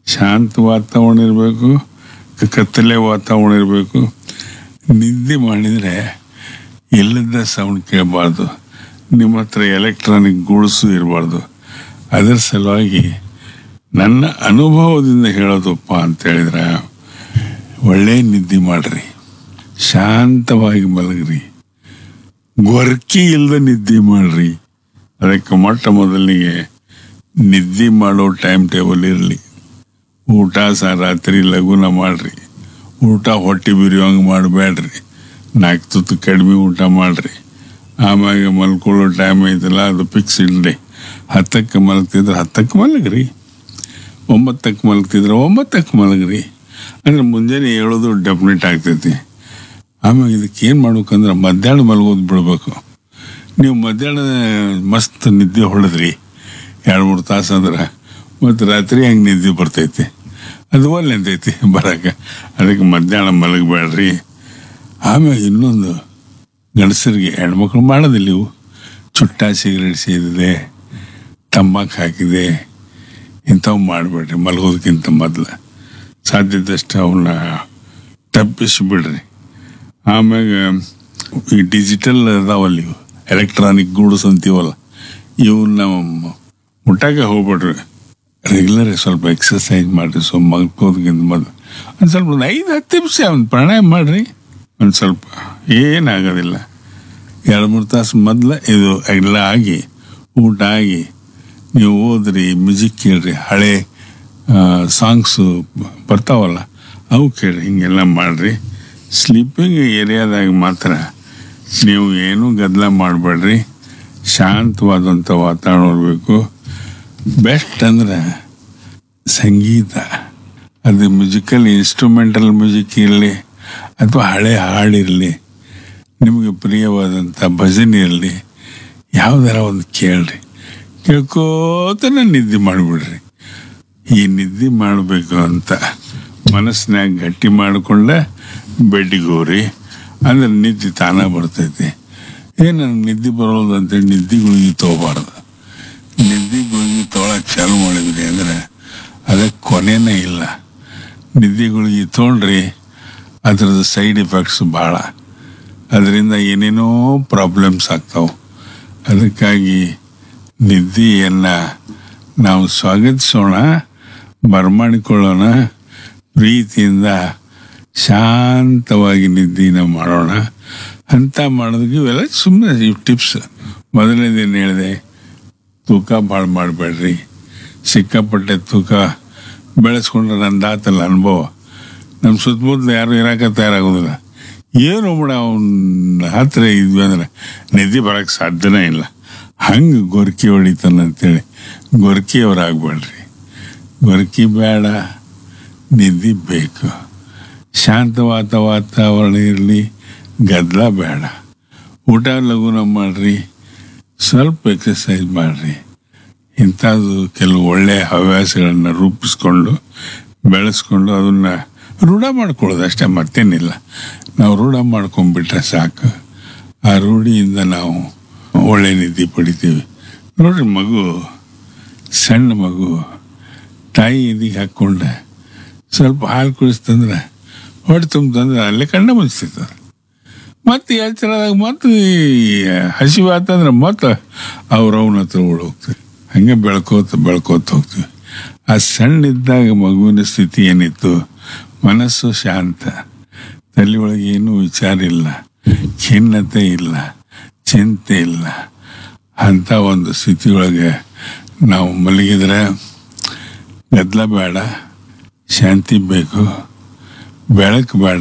ಶಾಂತ ವಾತಾವರಣ ಇರಬೇಕು ಕತ್ತಲೆ ವಾತಾವರಣ ಇರಬೇಕು ನಿದ್ದೆ ಮಾಡಿದರೆ ಇಲ್ಲದ ಸೌಂಡ್ ಕೇಳಬಾರ್ದು ನಿಮ್ಮ ಹತ್ರ ಎಲೆಕ್ಟ್ರಾನಿಕ್ ಗೂಡ್ಸು ಇರಬಾರ್ದು ಅದರ ಸಲುವಾಗಿ ನನ್ನ ಅನುಭವದಿಂದ ಹೇಳೋದಪ್ಪ ಅಂತ ಹೇಳಿದ್ರೆ ಒಳ್ಳೆ ನಿದ್ದೆ ಮಾಡ್ರಿ ಶಾಂತವಾಗಿ ಮಲಗ್ರಿ ಗೊರಕಿ ಇಲ್ಲದ ನಿದ್ದೆ ಮಾಡ್ರಿ ಅದಕ್ಕೆ ಮೊಟ್ಟ ಮೊದಲಿಗೆ ನಿದ್ದೆ ಮಾಡೋ ಟೈಮ್ ಟೇಬಲ್ ಇರಲಿ ಊಟ ಸಹ ರಾತ್ರಿ ಲಘುನ ಮಾಡ್ರಿ ಊಟ ಹೊಟ್ಟೆ ಬಿರಿಯೋಂಗೆ ಮಾಡಬೇಡ್ರಿ ನಾಲ್ಕು ತುತ್ತು ಕಡಿಮೆ ಊಟ ಮಾಡ್ರಿ ಆಮ್ಯಾಗ ಮಲ್ಕೊಳ್ಳೋ ಟೈಮ್ ಐತಲ್ಲ ಅದು ಫಿಕ್ಸ್ ಇಡ್ರಿ ಹತ್ತಕ್ಕೆ ಮಲಗ್ತಿದ್ರೆ ಹತ್ತಕ್ಕೆ ಮಲಗ್ರಿ ಒಂಬತ್ತಕ್ಕೆ ಮಲಗ್ತಿದ್ರೆ ಒಂಬತ್ತಕ್ಕೆ ಮಲಗ್ರಿ ಅಂದ್ರೆ ಮುಂಜಾನೆ ಹೇಳೋದು ಡೆಫಿನೆಟ್ ಆಗ್ತೈತಿ ಆಮೇಲೆ ಇದಕ್ಕೆ ಏನು ಮಾಡ್ಬೇಕಂದ್ರೆ ಮಧ್ಯಾಹ್ನ ಮಲಗೋದು ಬಿಡ್ಬೇಕು ನೀವು ಮಧ್ಯಾಹ್ನ ಮಸ್ತ್ ನಿದ್ದೆ ಹೊಡೆದ್ರಿ ಎರಡು ಮೂರು ತಾಸು ಅಂದ್ರೆ ಮತ್ತು ರಾತ್ರಿ ಹಂಗೆ ನಿದ್ದೆ ಬರ್ತೈತಿ ಅದು ಒಳ್ಳೆ ಅಂತೈತಿ ಬರಕ್ಕೆ ಅದಕ್ಕೆ ಮಧ್ಯಾಹ್ನ ಮಲಗಬೇಡ್ರಿ ಆಮೇಲೆ ಇನ್ನೊಂದು ಗಂಡಸರಿಗೆ ಹೆಣ್ಮಕ್ಳು ಮಾಡೋದಿಲ್ಲ ಇವು ಚುಟ್ಟ ಸಿಗರೇಟ್ ಸೇದಿದೆ ತಂಬಾಕು ಹಾಕಿದೆ ಇಂಥವು ಮಾಡಬೇಡ್ರಿ ಮಲಗೋದಕ್ಕಿಂತ ಮೊದಲು ಸಾಧ್ಯದಷ್ಟು ಅವನ್ನ ತಪ್ಪಿಸಿ ಬಿಡ್ರಿ ಆಮ್ಯಾಗ ಈ ಡಿಜಿಟಲ್ ಅದಾವಲ್ಲ ಇವು ಎಲೆಕ್ಟ್ರಾನಿಕ್ ಗೂಡ್ಸ್ ಅಂತೀವಲ್ಲ ಇವನ್ನ ಮುಟ್ಟಾಗೆ ಹೋಗ್ಬೇಡ್ರಿ ರೆಗ್ಯುಲರ್ ಸ್ವಲ್ಪ ಎಕ್ಸಸೈಸ್ ಮಾಡಿರಿ ಸೊ ಮಲ್ಕೋದಕ್ಕಿಂತ ಮೊದಲು ಒಂದು ಸ್ವಲ್ಪ ಒಂದು ಐದು ಹತ್ತು ನಿಮಿಷ ಒಂದು ಪ್ರಾಣಾಯಾಮ ಮಾಡಿರಿ ಒಂದು ಸ್ವಲ್ಪ ಏನಾಗೋದಿಲ್ಲ ಎರಡು ಮೂರು ತಾಸು ಮೊದಲು ಇದು ಎಲ್ಲ ಆಗಿ ಊಟ ಆಗಿ ನೀವು ಓದ್ರಿ ಮ್ಯೂಸಿಕ್ ಕೇಳ್ರಿ ಹಳೆ ಸಾಂಗ್ಸು ಬರ್ತಾವಲ್ಲ ಅವು ಕೇಳ್ರಿ ಹಿಂಗೆಲ್ಲ ಮಾಡಿರಿ ಸ್ಲೀಪಿಂಗ್ ಏರಿಯಾದಾಗ ಮಾತ್ರ ನೀವು ಏನೂ ಗದ್ದಲ ಮಾಡಬೇಡ್ರಿ ಶಾಂತವಾದಂಥ ವಾತಾವರಣ ಇರಬೇಕು ಬೆಸ್ಟ್ ಅಂದ್ರೆ ಸಂಗೀತ ಅದು ಮ್ಯೂಸಿಕಲ್ ಇನ್ಸ್ಟ್ರೂಮೆಂಟಲ್ ಮ್ಯೂಸಿಕ್ ಇರಲಿ ಅಥವಾ ಹಳೆ ಹಾಡಿರಲಿ ನಿಮಗೆ ಪ್ರಿಯವಾದಂಥ ಭಜನೆ ಇರಲಿ ಯಾವ್ದಾರ ಒಂದು ಕೇಳ್ರಿ ಕೇಳ್ಕೋತನ ನಿದ್ದೆ ಮಾಡಿಬಿಡ್ರಿ ಈ ನಿದ್ದೆ ಮಾಡಬೇಕು ಅಂತ ಮನಸ್ಸಿನಾಗ ಗಟ್ಟಿ ಮಾಡಿಕೊಂಡೆ ಬೆಡ್ಡಿಗೆ ಹೋಗ್ರಿ ಅಂದ್ರೆ ನಿದ್ದೆ ತಾನ ಬರ್ತೈತಿ ಏ ನನಗೆ ನಿದ್ದೆ ಬರೋದು ಅಂತೇಳಿ ನಿದ್ದೆ ಗುಳಿಗೆ ತೊಗೋಬಾರ್ದು ನಿದ್ದೆ ಗುಳಿಗೆ ತೊಗೊಳಕ್ಕೆ ಚಾಲು ಮಾಡಿದ್ರಿ ಅಂದ್ರೆ ಅದಕ್ಕೆ ಕೊನೆನೇ ಇಲ್ಲ ನಿದ್ದೆ ಗುಳಿಗೆ ತೊಗೊಂಡ್ರಿ ಅದ್ರದ್ದು ಸೈಡ್ ಎಫೆಕ್ಟ್ಸ್ ಭಾಳ ಅದರಿಂದ ಏನೇನೋ ಪ್ರಾಬ್ಲಮ್ಸ್ ಆಗ್ತಾವೆ ಅದಕ್ಕಾಗಿ ನಿದ್ದೆಯನ್ನು ನಾವು ಸ್ವಾಗತಿಸೋಣ ಬರಮಾಡಿಕೊಳ್ಳೋಣ ಪ್ರೀತಿಯಿಂದ ಶಾಂತವಾಗಿ ನಿದ್ದೆನ ಮಾಡೋಣ ಅಂತ ಮಾಡೋದಕ್ಕೆ ಇವೆಲ್ಲ ಸುಮ್ಮನೆ ಇವು ಟಿಪ್ಸ್ ಮೊದಲನೇದೇನು ಹೇಳಿದೆ ತೂಕ ಭಾಳ ಮಾಡಬೇಡ್ರಿ ಸಿಕ್ಕಾಪಟ್ಟೆ ತೂಕ ಬೆಳೆಸ್ಕೊಂಡ್ರೆ ನಂದಾತಲ್ಲ ಅನುಭವ ನಮ್ಮ ಸುತ್ತಮುತ್ತಲು ಯಾರು ಇರೋಕೆ ತಯಾರಾಗೋದಿಲ್ಲ ಏನು ಬಿಡ ಅವನ ಹತ್ರ ಇದ್ವಿ ಅಂದ್ರೆ ನಿದ್ದೆ ಬರೋಕ್ಕೆ ಸಾಧ್ಯನೇ ಇಲ್ಲ ಹಂಗೆ ಗೊರ್ಕಿ ಹೊಡಿತಾನೆ ಅಂತೇಳಿ ಗೊರ್ಕಿಯವ್ರಾಗಬೇಡ್ರಿ ಗೊರ್ಕಿ ಬೇಡ ನಿದ್ದೆ ಬೇಕು ಶಾಂತವಾದ ವಾತಾವರಣ ಇರಲಿ ಗದ್ದಲ ಬೇಡ ಊಟ ಲಘುನ ಮಾಡ್ರಿ ಸ್ವಲ್ಪ ಎಕ್ಸಸೈಸ್ ಮಾಡಿರಿ ಇಂಥದ್ದು ಕೆಲವು ಒಳ್ಳೆಯ ಹವ್ಯಾಸಗಳನ್ನು ರೂಪಿಸ್ಕೊಂಡು ಬೆಳೆಸ್ಕೊಂಡು ಅದನ್ನು ರೂಢ ಮಾಡ್ಕೊಳ್ಳೋದು ಅಷ್ಟೇ ಮತ್ತೇನಿಲ್ಲ ನಾವು ರೂಢ ಮಾಡ್ಕೊಂಡ್ಬಿಟ್ರೆ ಸಾಕು ಆ ರೂಢಿಯಿಂದ ನಾವು ಒಳ್ಳೆ ನಿದ್ದೆ ಪಡಿತೀವಿ ನೋಡ್ರಿ ಮಗು ಸಣ್ಣ ಮಗು ತಾಯಿ ಎದಿಗೆ ಹಾಕ್ಕೊಂಡೆ ಸ್ವಲ್ಪ ಹಾಲು ಕುಡಿಸ್ತಂದ್ರೆ ಹೊಟ್ಟೆ ತುಂಬಂದ್ರೆ ಅಲ್ಲೇ ಕಣ್ಣ ಮುಚ್ತಿರ್ತದೆ ಮತ್ತೆ ಎಚ್ಚರದಾಗ ಮತ್ತೆ ಹಸಿವು ಆತಂದ್ರೆ ಮತ್ತೆ ಅವ್ರ ಅವನ ಹತ್ರ ಓಡ್ ಹೋಗ್ತೀವಿ ಹಂಗೆ ಬೆಳ್ಕೋತ ಬೆಳ್ಕೋತ ಹೋಗ್ತೀವಿ ಆ ಸಣ್ಣ ಇದ್ದಾಗ ಮಗುವಿನ ಸ್ಥಿತಿ ಏನಿತ್ತು ಮನಸ್ಸು ಶಾಂತ ತಲೆ ಒಳಗೆ ಏನೂ ವಿಚಾರ ಇಲ್ಲ ಖಿನ್ನತೆ ಇಲ್ಲ ಚಿಂತೆ ಇಲ್ಲ ಅಂಥ ಒಂದು ಸ್ಥಿತಿಯೊಳಗೆ ನಾವು ಮಲಗಿದ್ರೆ ಗದ್ದಲ ಬೇಡ ಶಾಂತಿ ಬೇಕು ಬೆಳಕು ಬೇಡ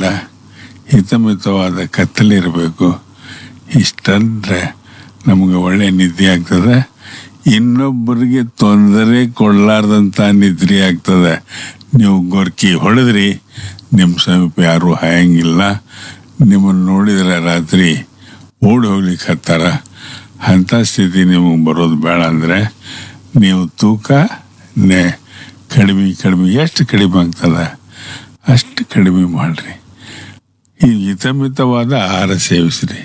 ಹಿತಮಿತವಾದ ಕತ್ತಲಿರಬೇಕು ಇಷ್ಟಂದ್ರೆ ನಮಗೆ ಒಳ್ಳೆ ನಿದ್ದೆ ಆಗ್ತದೆ ಇನ್ನೊಬ್ಬರಿಗೆ ತೊಂದರೆ ಕೊಡಲಾರ್ದಂಥ ನಿದ್ರೆ ಆಗ್ತದೆ ನೀವು ಗೊರ್ಕಿ ಹೊಡೆದ್ರಿ ನಿಮ್ಮ ಸಮೀಪ ಯಾರೂ ಹಾಯಂಗಿಲ್ಲ ನಿಮ್ಮನ್ನು ನೋಡಿದರೆ ರಾತ್ರಿ ಓಡಿ ಹೋಗ್ಲಿಕ್ಕೆ ಹತ್ತಾರ ಅಂಥ ಸ್ಥಿತಿ ನಿಮಗೆ ಬರೋದು ಬೇಡ ಅಂದರೆ ನೀವು ತೂಕ ನೆ ಕಡಿಮೆ ಕಡಿಮೆ ಎಷ್ಟು ಕಡಿಮೆ ಆಗ್ತದೆ ಅಷ್ಟು ಕಡಿಮೆ ಮಾಡಿರಿ ಈ ಹಿತಮಿತವಾದ ಆಹಾರ ಸೇವಿಸ್ರಿ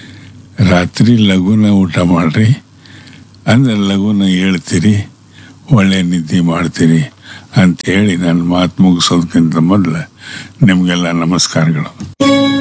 ರಾತ್ರಿ ಲಘುನ ಊಟ ಮಾಡಿರಿ ಅಂದ್ರೆ ಲಘುನ ಹೇಳ್ತೀರಿ ಒಳ್ಳೆ ನಿದ್ದೆ ಮಾಡ್ತೀರಿ ಅಂತ ಹೇಳಿ ನನ್ನ ಮಾತು ಮುಗಿಸೋದಕ್ಕಿಂತ ಮೊದಲು ನಿಮಗೆಲ್ಲ ನಮಸ್ಕಾರಗಳು